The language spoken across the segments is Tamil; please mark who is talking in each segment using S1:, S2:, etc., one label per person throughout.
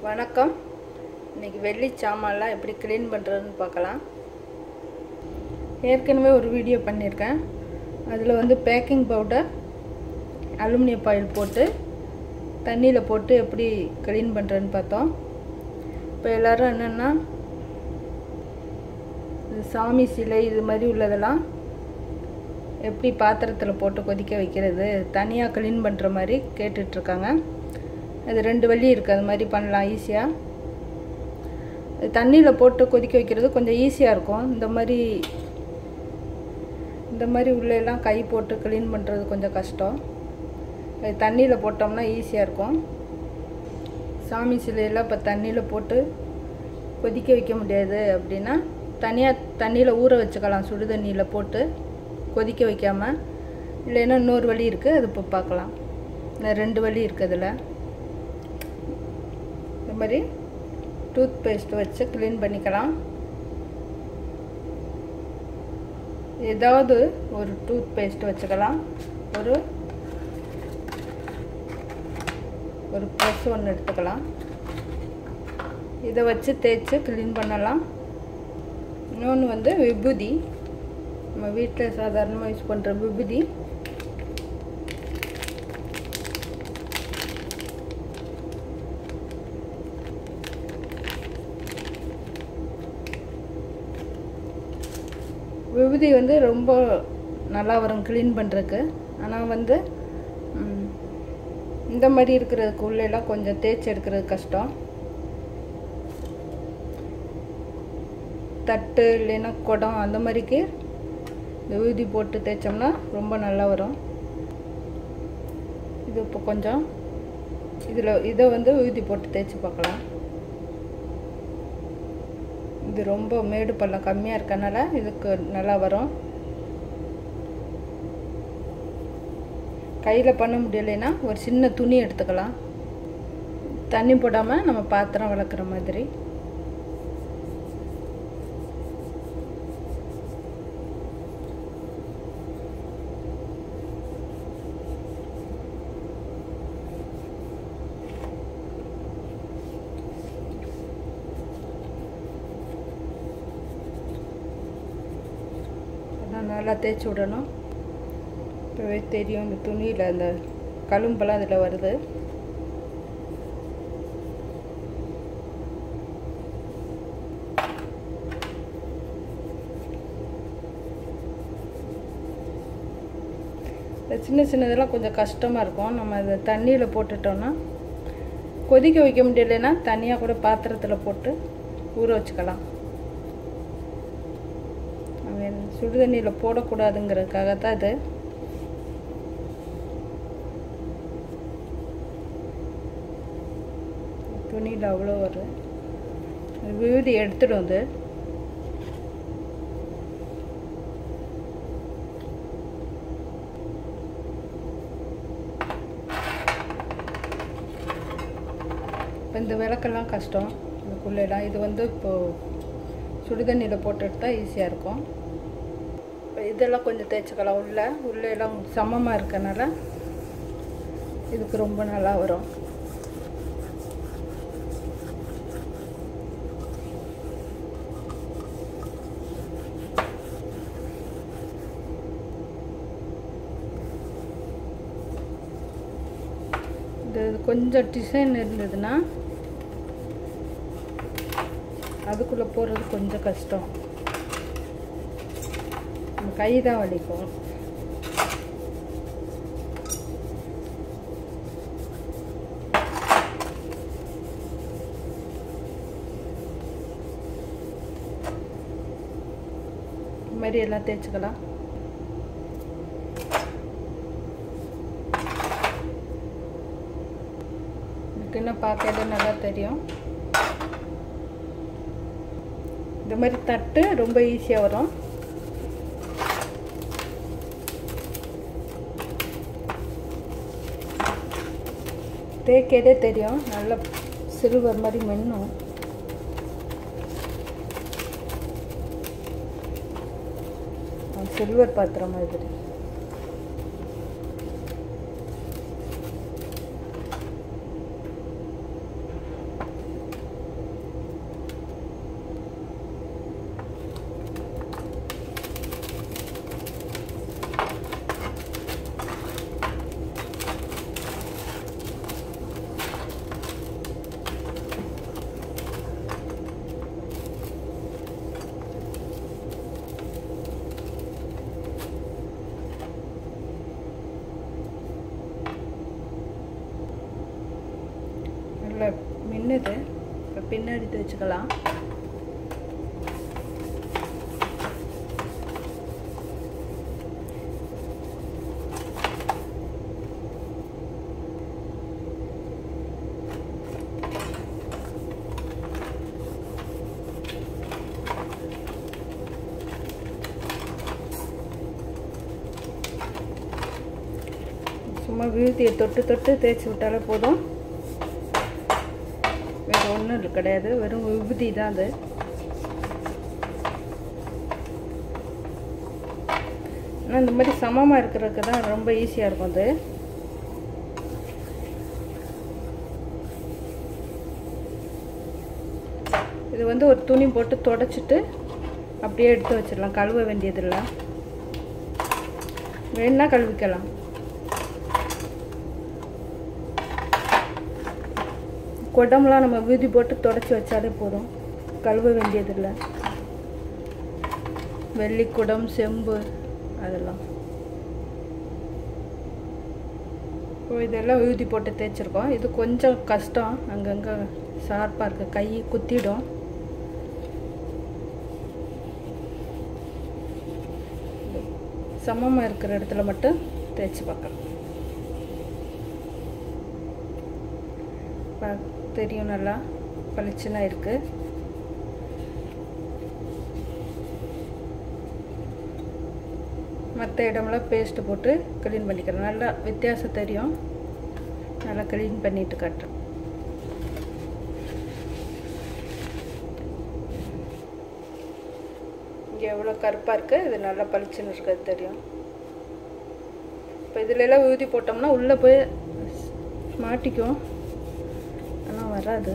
S1: வணக்கம் இன்றைக்கி வெள்ளி சாமான்லாம் எப்படி க்ளீன் பண்ணுறதுன்னு பார்க்கலாம் ஏற்கனவே ஒரு வீடியோ பண்ணியிருக்கேன் அதில் வந்து பேக்கிங் பவுடர் அலுமினிய பாயில் போட்டு தண்ணியில் போட்டு எப்படி க்ளீன் பண்ணுறதுன்னு பார்த்தோம் இப்போ எல்லோரும் என்னென்னா சாமி சிலை இது மாதிரி உள்ளதெல்லாம் எப்படி பாத்திரத்தில் போட்டு கொதிக்க வைக்கிறது தனியாக க்ளீன் பண்ணுற மாதிரி கேட்டுட்ருக்காங்க அது ரெண்டு வழி இருக்குது அது மாதிரி பண்ணலாம் ஈஸியாக தண்ணியில் போட்டு கொதிக்க வைக்கிறது கொஞ்சம் ஈஸியாக இருக்கும் இந்த மாதிரி இந்த மாதிரி உள்ளெல்லாம் கை போட்டு க்ளீன் பண்ணுறது கொஞ்சம் கஷ்டம் அது தண்ணியில் போட்டோம்னா ஈஸியாக இருக்கும் சாமி சிலையெல்லாம் இப்போ தண்ணியில் போட்டு கொதிக்க வைக்க முடியாது அப்படின்னா தனியாக தண்ணியில் ஊற வச்சுக்கலாம் சுடு தண்ணியில் போட்டு கொதிக்க வைக்காமல் இல்லைன்னா இன்னொரு வழி இருக்குது அது இப்போ பார்க்கலாம் இந்த ரெண்டு வழி இருக்குது அதில் இந்த மாதிரி டூத் பேஸ்ட் வச்சு க்ளீன் பண்ணிக்கலாம் ஏதாவது ஒரு டூத் பேஸ்ட் வச்சுக்கலாம் ஒரு ஒரு ப்ரெஸ் ஒன்று எடுத்துக்கலாம் இதை வச்சு தேய்ச்சி க்ளீன் பண்ணலாம் இன்னொன்று வந்து விபூதி நம்ம வீட்டில் சாதாரணமாக யூஸ் பண்ணுற விபூதி விபூதி வந்து ரொம்ப நல்லா வரும் க்ளீன் பண்ணுறதுக்கு ஆனால் வந்து இந்த மாதிரி இருக்கிறதுக்கு உள்ளெல்லாம் கொஞ்சம் தேய்ச்சி எடுக்கிறது கஷ்டம் தட்டு இல்லைன்னா குடம் அந்த மாதிரிக்கு இந்த ஊதி போட்டு தேய்ச்சோம்னா ரொம்ப நல்லா வரும் இது இப்போ கொஞ்சம் இதில் இதை வந்து ஊதி போட்டு தேய்ச்சி பார்க்கலாம் இது ரொம்ப மேடு பள்ளம் கம்மியாக இருக்கனால இதுக்கு நல்லா வரும் கையில் பண்ண முடியலைன்னா ஒரு சின்ன துணி எடுத்துக்கலாம் தண்ணி போடாமல் நம்ம பாத்திரம் வளர்க்குற மாதிரி அதான் நல்லா தேய்ச்சி விடணும் இப்போவே தெரியும் இந்த துணியில் அந்த கழும்பெல்லாம் அதில் வருது இந்த சின்ன சின்னதெல்லாம் கொஞ்சம் கஷ்டமாக இருக்கும் நம்ம அதை தண்ணியில் போட்டுட்டோன்னா கொதிக்க வைக்க முடியலைன்னா தனியாக கூட பாத்திரத்தில் போட்டு ஊற வச்சுக்கலாம் சுடு தண்ணியில் போடக்கூடாதுங்கிறதுக்காக தான் இது துணியில் அவ்வளோ வரும் விபூதி எடுத்துடும் அது இப்போ இந்த விளக்கெல்லாம் கஷ்டம் இதுக்குள்ளெல்லாம் இது வந்து இப்போது சுடுதண்ணியில் போட்டு எடுத்தால் ஈஸியாக இருக்கும் இப்போ இதெல்லாம் கொஞ்சம் தேய்ச்சிக்கலாம் உள்ளே உள்ளே எல்லாம் சமமாக இருக்கனால இதுக்கு ரொம்ப நல்லா வரும் இது கொஞ்சம் டிசைன் இருந்ததுன்னா அதுக்குள்ளே போகிறது கொஞ்சம் கஷ்டம் கை தான் வலிக்கும் இது மாதிரி எல்லாம் தேய்ச்சிக்கலாம் இதுக்கு என்ன பார்க்கறது நல்லா தெரியும் இந்த மாதிரி தட்டு ரொம்ப ஈஸியாக வரும் தேய்க்கதே தெரியும் நல்ல சில்வர் மாதிரி மென்னும் சில்வர் பாத்திரம் மாதிரி நல்லா மின்னுது இப்போ பின்னாடி தேய்ச்சிக்கலாம் சும்மா விழுத்தியை தொட்டு தொட்டு தேய்ச்சி விட்டாலே போதும் வேறு ஒன்றும் கிடையாது வெறும் விபூதி தான் அது ஆனால் இந்த மாதிரி சமமாக இருக்கிறதுக்கு தான் ரொம்ப ஈஸியாக இருக்கும் அது இது வந்து ஒரு துணி போட்டு தொடச்சிட்டு அப்படியே எடுத்து வச்சிடலாம் கழுவ வேண்டியதில்லை வேணுன்னா கழுவிக்கலாம் குடம்லாம் நம்ம வீதி போட்டு தொடச்சி வச்சாலே போதும் கழுவ வேண்டியதில்லை வெள்ளி குடம் செம்பு அதெல்லாம் இப்போ இதெல்லாம் ஊதி போட்டு தேய்ச்சிருக்கோம் இது கொஞ்சம் கஷ்டம் அங்கங்கே ஷார்ப்பாக இருக்குது கை குத்திடும் சமமாக இருக்கிற இடத்துல மட்டும் தேய்ச்சி பார்க்கலாம் பா தெரியும் நல்லா பளிச்சுன்னா இருக்குது மற்ற இடம்லாம் பேஸ்ட்டு போட்டு க்ளீன் பண்ணிக்கிறேன் நல்லா வித்தியாசம் தெரியும் நல்லா க்ளீன் பண்ணிட்டு காட்டுறேன் இங்கே எவ்வளோ கருப்பாக இருக்குது இது நல்லா பளிச்சுன்னு இருக்கிறது தெரியும் இப்போ இதிலெல்லாம் ஊதி போட்டோம்னா உள்ளே போய் மாட்டிக்கும் ஆனால் வராது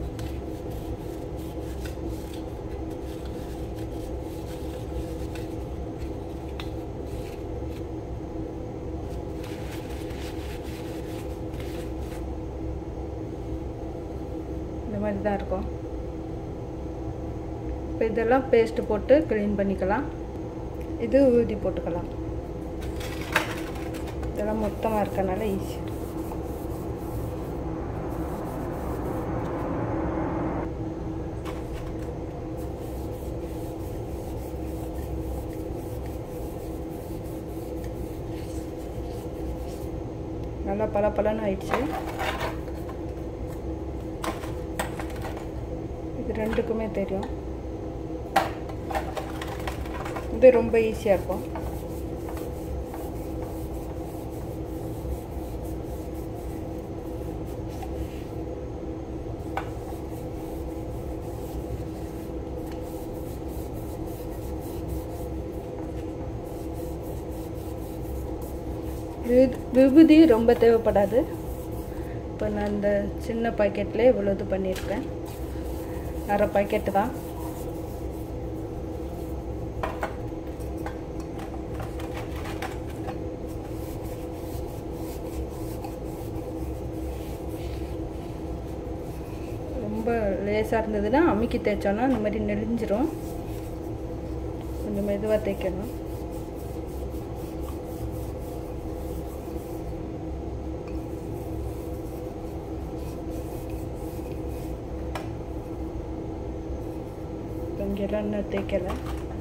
S1: இந்த மாதிரி தான் இருக்கும் இப்போ இதெல்லாம் பேஸ்ட்டு போட்டு க்ளீன் பண்ணிக்கலாம் இது ஊதி போட்டுக்கலாம் இதெல்லாம் மொத்தமாக இருக்கனால ஈஸி நல்லா பல பலன்னு ஆயிடுச்சு இது ரெண்டுக்குமே தெரியும் இது ரொம்ப ஈஸியாக இருக்கும் விபூதி ரொம்ப தேவைப்படாது இப்போ நான் இந்த சின்ன பாக்கெட்டில் இவ்வளோ இது பண்ணியிருக்கேன் அரை பாக்கெட்டு தான் ரொம்ப லேசாக இருந்ததுன்னா அமுக்கி தேய்ச்சோன்னா இந்த மாதிரி நெளிஞ்சிரும் கொஞ்சம் மெதுவாக தேய்க்கணும் இங்கெல்லாம் இன்னும் தேய்க்கலை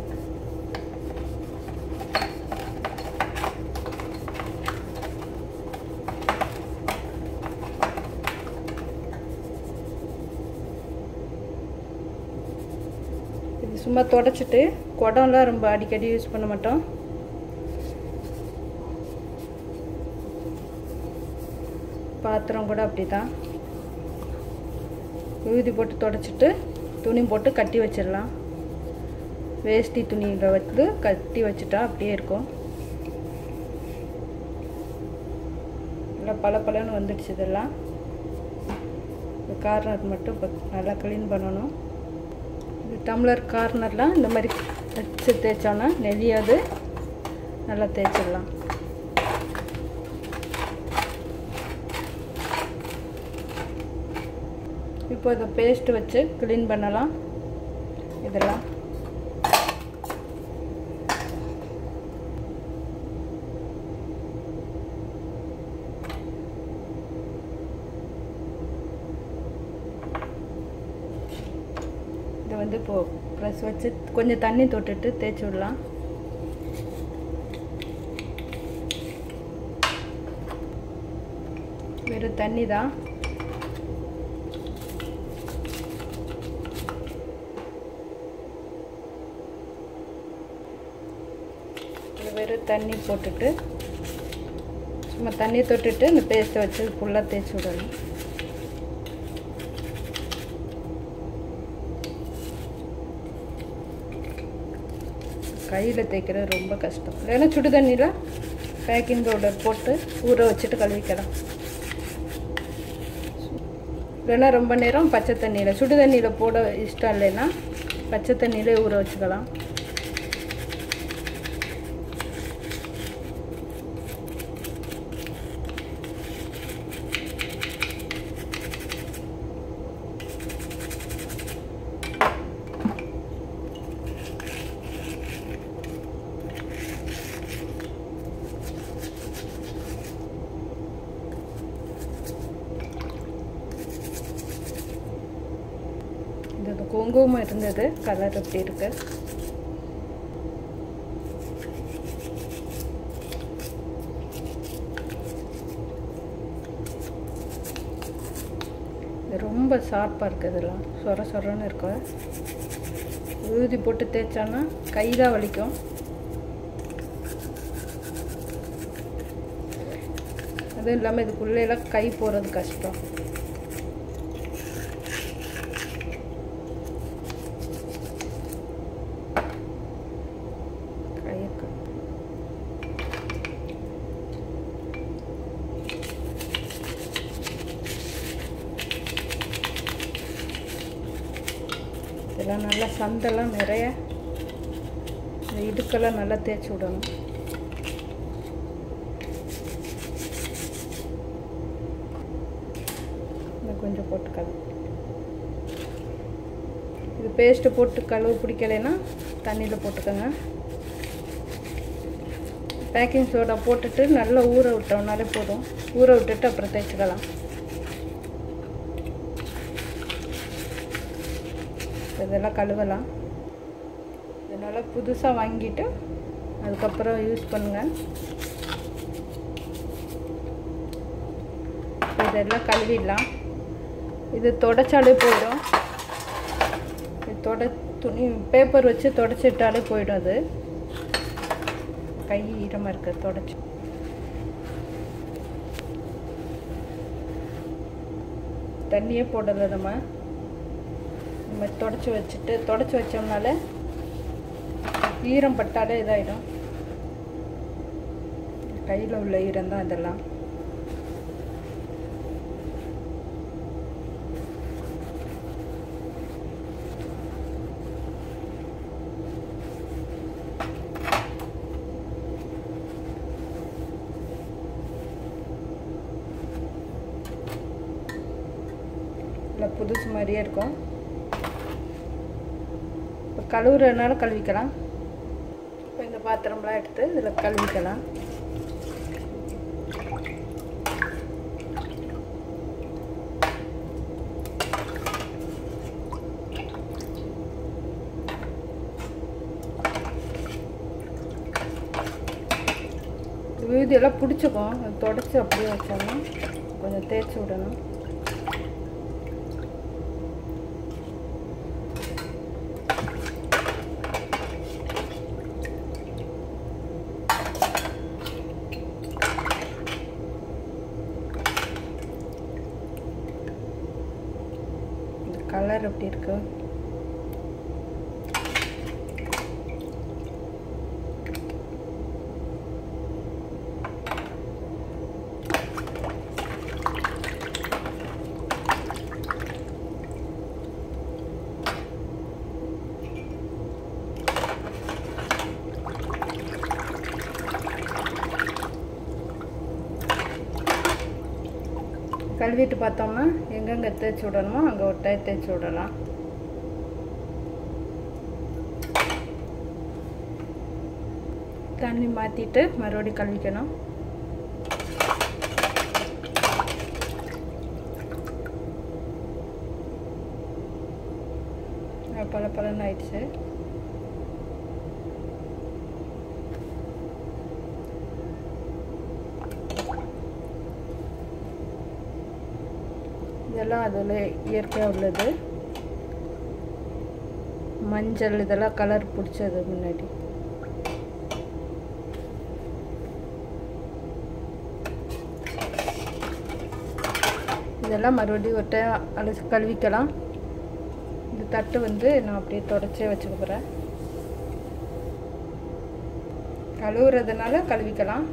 S1: இது சும்மா தொடச்சிட்டு குடம்லாம் ரொம்ப அடிக்கடி யூஸ் பண்ண மாட்டோம் பாத்திரம் கூட அப்படி தான் விபூதி போட்டு தொடச்சிட்டு துணி போட்டு கட்டி வச்சிடலாம் வேஷ்டி துணியில் வந்து கட்டி வச்சுட்டா அப்படியே இருக்கும் நல்லா பல பலன்னு வந்துடுச்சு இதெல்லாம் இந்த கார்னர் மட்டும் இப்போ நல்லா க்ளீன் பண்ணணும் இந்த டம்ளர் கார்னர்லாம் இந்த மாதிரி வச்சு தேய்ச்சோன்னா நெளியாது நல்லா தேய்ச்சிடலாம் இப்போ இதை பேஸ்ட் வச்சு க்ளீன் பண்ணலாம் இதெல்லாம் வந்து இப்போது ப்ரெஸ் வச்சு கொஞ்சம் தண்ணி தொட்டுட்டு தேய்ச்சி விடலாம் வெறும் தண்ணி தான் வெறும் தண்ணி போட்டுட்டு சும்மா தண்ணி தொட்டுட்டு இந்த பேஸ்ட்டை வச்சு ஃபுல்லாக தேய்ச்சி விடணும் கையில் தேய்க்கிறது ரொம்ப கஷ்டம் இல்லைன்னா சுடு தண்ணியில் பேக்கிங் பவுடர் போட்டு ஊற வச்சுட்டு கழுவிக்கலாம் இல்லைன்னா ரொம்ப நேரம் பச்சை தண்ணியில் சுடு தண்ணியில் போட இஷ்டம் இல்லைன்னா பச்சை தண்ணியிலே ஊற வச்சுக்கலாம் இந்த குங்குமம் இருந்தது கலர் எப்படி இருக்கு இது ரொம்ப ஷார்ப்பாக இருக்குது இதெல்லாம் சொர சொரன்னு இருக்கும் ஊதி போட்டு தேய்ச்சோன்னா கை தான் வலிக்கும் அதுவும் இல்லாமல் இதுக்குள்ளேலாம் கை போகிறது கஷ்டம் கைக்கு இதெல்லாம் நல்லா சந்தெல்லாம் நிறைய இந்த இடுக்கெல்லாம் நல்லா தேய்ச்சி விடணும் இன்னும் கொஞ்சம் போட்டு கழுவு இது பேஸ்ட்டு போட்டு கழுவு பிடிக்கலைன்னா தண்ணியில் போட்டுக்கோங்க பேக்கிங் சோடா போட்டுட்டு நல்லா ஊற விட்டோம்னாலே போதும் ஊற விட்டுட்டு அப்புறம் தேய்ச்சிக்கலாம் இதெல்லாம் கழுவலாம் இதனால் புதுசாக வாங்கிட்டு அதுக்கப்புறம் யூஸ் பண்ணுங்கள் இதெல்லாம் கழுவிடலாம் இது தொடச்சாலே போயிடும் இது தொட துணி பேப்பர் வச்சு தொடச்சிட்டாலே போயிடும் அது கை ஈரமாக இருக்க தொடச்சி தண்ணியே போடலை நம்ம நம்ம தொடச்சி வச்சுட்டு தொடச்சி வச்சோம்னால ஈரம் பட்டாலே இதாயிடும் கையில் உள்ள ஈரம் தான் இதெல்லாம் இல்லை புதுசு மாதிரியே இருக்கும் இப்போ கழுவுறதுனால கழுவிக்கலாம் இப்போ இந்த பாத்திரம்லாம் எடுத்து இதில் கழுவிக்கலாம் விழுதியெல்லாம் பிடிச்சிக்கும் தொடச்சி அப்படியே வச்சோம்னா கொஞ்சம் தேய்ச்சி விடணும் கலர் எப்படி இருக்கு கழுவிட்டு பார்த்தோம்னா எங்கெங்கே தேய்ச்சி விடணுமோ அங்கே ஒரு டை தேய்ச்சி விடலாம் தண்ணி மாற்றிட்டு மறுபடியும் கழுவிக்கணும் நல்லா பல பலன்னு ஆயிடுச்சு இதெல்லாம் அதில் இயற்கையாக உள்ளது மஞ்சள் இதெல்லாம் கலர் பிடிச்சது முன்னாடி இதெல்லாம் மறுபடியும் ஒரு டைம் அலசி கழுவிக்கலாம் இந்த தட்டு வந்து நான் அப்படியே தொடச்சே வச்சுக்க போகிறேன் கழுவுறதுனால கழுவிக்கலாம்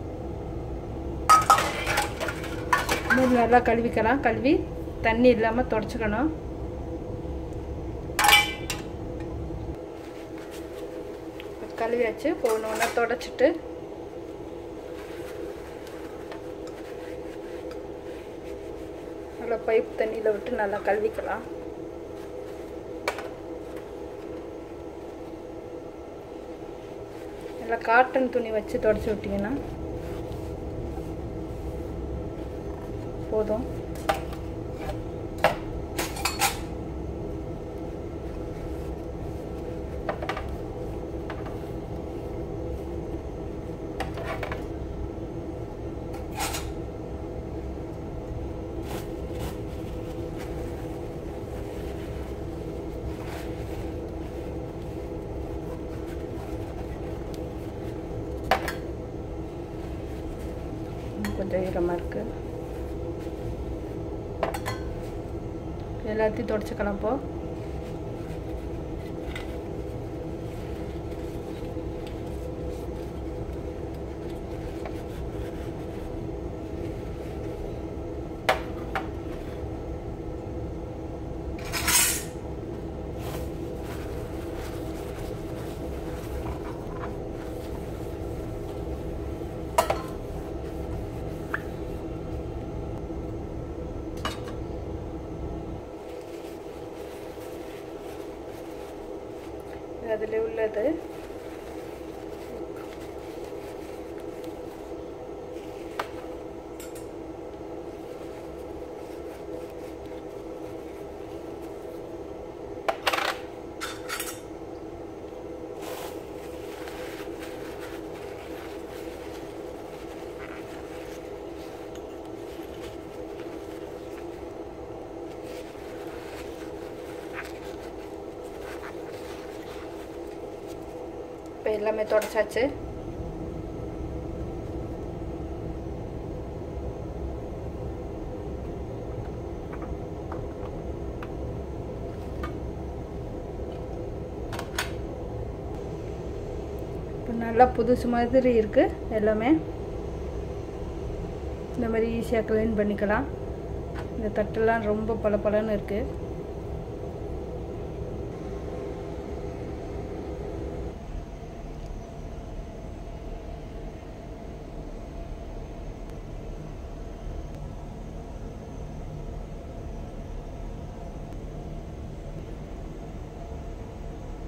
S1: இன்னும் நல்லா கழுவிக்கலாம் கழுவி தண்ணி இல்லாமல் தொடச்சிக்கணும் கழுவியாச்சு ஒன்று ஒன்றா தொடச்சிட்டு நல்லா பைப் தண்ணியில் விட்டு நல்லா கழுவிக்கலாம் நல்லா காட்டன் துணி வச்சு தொடச்சி விட்டிங்கன்னா போதும் கொஞ்சம் ஈரமாக இருக்குது எல்லாத்தையும் தொடச்சிக்கலாம் இப்போ அதில் உள்ளது இப்போ எல்லாமே தொடச்சாச்சு இப்போ நல்லா புதுசு மாதிரி இருக்குது எல்லாமே இந்த மாதிரி ஈஸியாக க்ளீன் பண்ணிக்கலாம் இந்த தட்டெல்லாம் ரொம்ப பல பலன்னு இருக்குது